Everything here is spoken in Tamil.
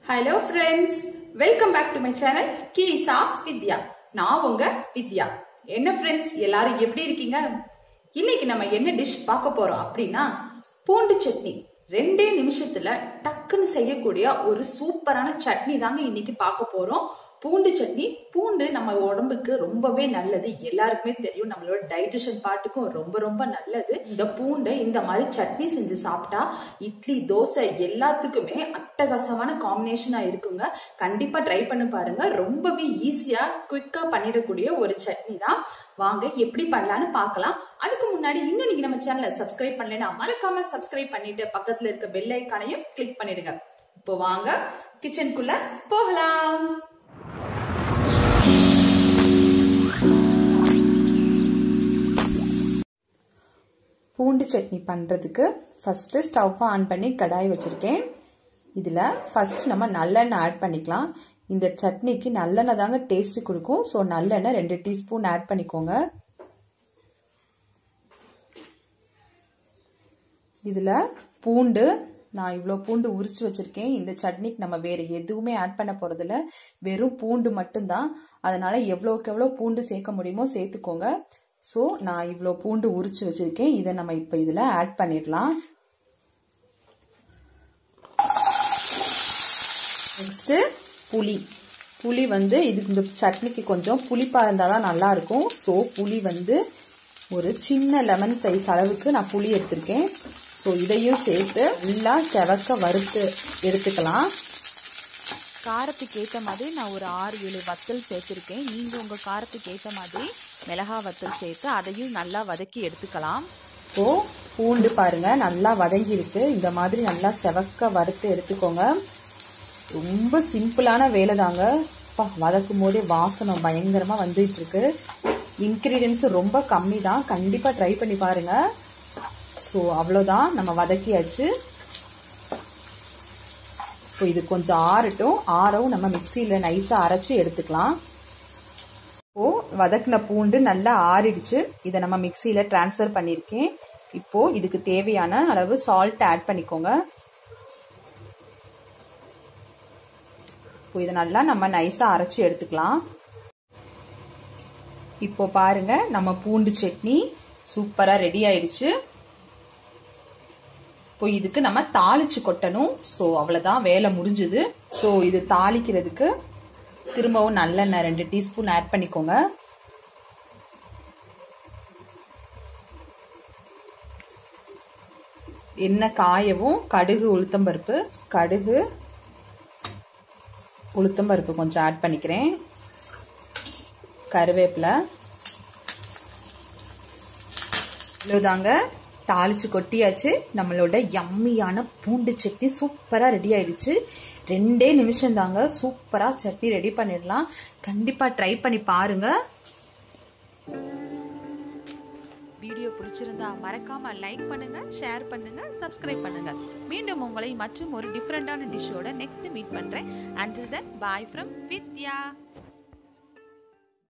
hello friends welcome back to my channel keys of Vidya நான் உங்க வித்யா என்ன ஃப்ரெண்ட்ஸ் எல்லாரும் எப்படி இருக்கீங்க இன்னைக்கு நம்ம என்ன டிஷ் பார்க்க போறோம் அப்படின்னா பூண்டு சட்னி ரெண்டே நிமிஷத்துல டக்குன்னு செய்யக்கூடிய ஒரு சூப்பரான சட்னி தாங்க இன்னைக்கு பார்க்க போறோம் பூண்டு சட்னி பூண்டு நம்ம உடம்புக்கு ரொம்பவே நல்லது எல்லாருக்குமே தெரியும் நம்மளோட டைஜஷன் பார்ட்டுக்கும் ரொம்ப ரொம்ப நல்லது இந்த பூண்டை இந்த மாதிரி சட்னி செஞ்சு சாப்பிட்டா இட்லி தோசை எல்லாத்துக்குமே அட்டகாசமான காம்பினேஷனா இருக்குங்க கண்டிப்பா ட்ரை பண்ணி பாருங்க ரொம்பவே ஈஸியா குவிக்கா பண்ணிடக்கூடிய ஒரு சட்னி தான் வாங்க எப்படி பண்ணலாம்னு பார்க்கலாம் அதுக்கு முன்னாடி இன்னும் நீங்க நம்ம சேனலை சப்ஸ்கிரைப் பண்ணலைன்னா மறக்காம சப்ஸ்கிரைப் பண்ணிட்டு பக்கத்துல இருக்க பெல் ஐக்கானையும் கிளிக் பண்ணிடுங்க இப்போ வாங்க கிச்சனுக்குள்ள போகலாம் பூண்டு சட்னி பண்ணுறதுக்கு ஃபஸ்ட்டு ஸ்டவ்வை ஆன் பண்ணி கடாய் வச்சுருக்கேன் இதில் ஃபஸ்ட் நம்ம நல்லெண்ணெய் ஆட் பண்ணிக்கலாம் இந்த சட்னிக்கு நல்லெண்ணெய் தாங்க டேஸ்ட் கொடுக்கும் ஸோ நல்லெண்ணெய் ரெண்டு டீஸ்பூன் ஆட் பண்ணிக்கோங்க இதில் பூண்டு நான் இவ்வளோ பூண்டு உரிச்சு வச்சிருக்கேன் இந்த சட்னிக்கு நம்ம வேற எதுவுமே ஆட் பண்ண போறதில்ல வெறும் பூண்டு மட்டும்தான் அதனால எவ்வளோக்கு எவ்வளோ பூண்டு சேர்க்க முடியுமோ சேர்த்துக்கோங்க ஸோ நான் இவ்வளோ பூண்டு உரிச்சு வச்சிருக்கேன் இதை நம்ம இப்போ இதில் ஆட் பண்ணிடலாம் நெக்ஸ்ட்டு புளி புளி வந்து இது இந்த சட்னிக்கு கொஞ்சம் புளிப்பாக இருந்தால் தான் நல்லாயிருக்கும் ஸோ புளி வந்து ஒரு சின்ன லெமன் சைஸ் அளவுக்கு நான் புளி எடுத்திருக்கேன் ஸோ இதையும் சேர்த்து நல்லா செவக்க வறுத்து எடுத்துக்கலாம் காரத்துக்கு ஏற்ற மாதிரி நான் ஒரு ஆறு ஏழு வத்தல் சேர்த்துருக்கேன் நீங்கள் உங்கள் காரத்துக்கு ஏற்ற மாதிரி மிளகா வத்தல் சேர்த்து அதையும் நல்லா வதக்கி எடுத்துக்கலாம் ஸோ பூண்டு பாருங்க நல்லா வதங்கி இருக்கு இந்த மாதிரி நல்லா செவக்க வறுத்து எடுத்துக்கோங்க ரொம்ப சிம்பிளான வேலை தாங்க வதக்கும் போதே வாசனை பயங்கரமாக வந்துட்டு இருக்கு இன்க்ரீடியன்ஸ் ரொம்ப கம்மி தான் கண்டிப்பாக ட்ரை பண்ணி பாருங்க ஸோ அவ்வளோதான் நம்ம வதக்கியாச்சு இப்போ இது கொஞ்சம் ஆறட்டும் ஆறவும் நம்ம மிக்சியில் நைஸாக அரைச்சி எடுத்துக்கலாம் இப்போ வதக்கின பூண்டு நல்லா ஆறிடுச்சு இதை நம்ம மிக்சியில் டிரான்ஸ்ஃபர் பண்ணியிருக்கேன் இப்போ இதுக்கு தேவையான அளவு சால்ட் ஆட் பண்ணிக்கோங்க இப்போ இதை நல்லா நம்ம நைஸாக அரைச்சி எடுத்துக்கலாம் இப்போ பாருங்க நம்ம பூண்டு சட்னி சூப்பராக ரெடி ஆயிடுச்சு இப்போ இதுக்கு நம்ம தாளிச்சு கொட்டணும் ஸோ அவ்வளோதான் வேலை முடிஞ்சுது ஸோ இது தாளிக்கிறதுக்கு திரும்பவும் நல்லெண்ணெய் ரெண்டு டீஸ்பூன் ஆட் பண்ணிக்கோங்க எண்ணெய் காயவும் கடுகு உளுத்தம்பருப்பு கடுகு உளுத்தம்பருப்பு கொஞ்சம் ஆட் பண்ணிக்கிறேன் கருவேப்பிலை இவ்வளோதாங்க தாளிச்சு கொட்டியாச்சு நம்மளோட யம்மியான பூண்டு சட்னி சூப்பராக ரெடி ஆயிடுச்சு ரெண்டே நிமிஷம் தாங்க சூப்பராக சட்னி ரெடி பண்ணிடலாம் கண்டிப்பாக ட்ரை பண்ணி பாருங்க வீடியோ பிடிச்சிருந்தா மறக்காம லைக் பண்ணுங்க ஷேர் பண்ணுங்க சப்ஸ்கிரைப் பண்ணுங்க மீண்டும் உங்களை மற்றும் ஒரு டிஃப்ரெண்டான டிஷ்ஷோட நெக்ஸ்ட் மீட் பண்றேன் until then bye from Vidya